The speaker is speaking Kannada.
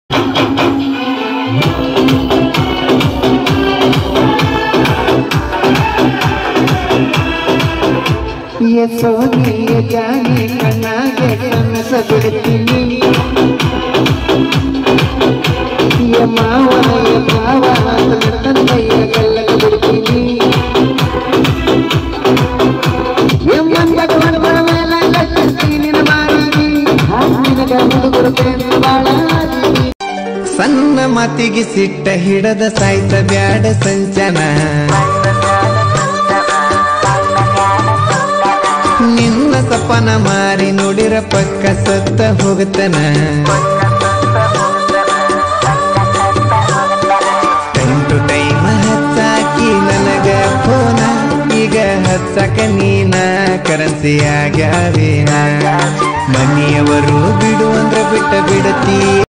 ಸೋನಿಯ ಜಾನಿ ಕಣ್ಣಾಗೆ ಕನಸ ಬಿಡ್ತೀನಿ ಯ ಮಾವನ ಯ ಭಾವ ತಂದೆಯ ಕಲ್ಲಕ ಬಿಡ್ತೀನಿ ಎಮ್ಮಂದ ಕೊಡುವ ಮೇಲೆ ಕಟ್ಟಿನ ಮಾರಿ ನಿನಗ ಹುಡುಗರು ಪ್ರೇಮ ಬಾಳ ಸಣ್ಣ ಮಾತಿಗೆ ಸಿಟ್ಟ ಹಿಡದ ಸಾಯ್ತ ಬ್ಯಾಡ ಸಂಚನ ನಿನ್ನ ಸಪನ ಮಾರಿ ನೋಡಿರ ಪಕ್ಕ ಸತ್ತ ಹೋಗತನ ಟೈಮ್ ಟು ಟೈಮ್ ಹಚ್ಚಾಕಿ ನನಗ ಫೋನ ಈಗ ಹಚ್ಚಕ ನೀನ ಕರೆನ್ಸಿ ಆಗ್ಯಾವೇನ ಮನೆಯವರು ಬಿಡು ಅಂದ್ರ ಬಿಟ್ಟ ಬಿಡತಿ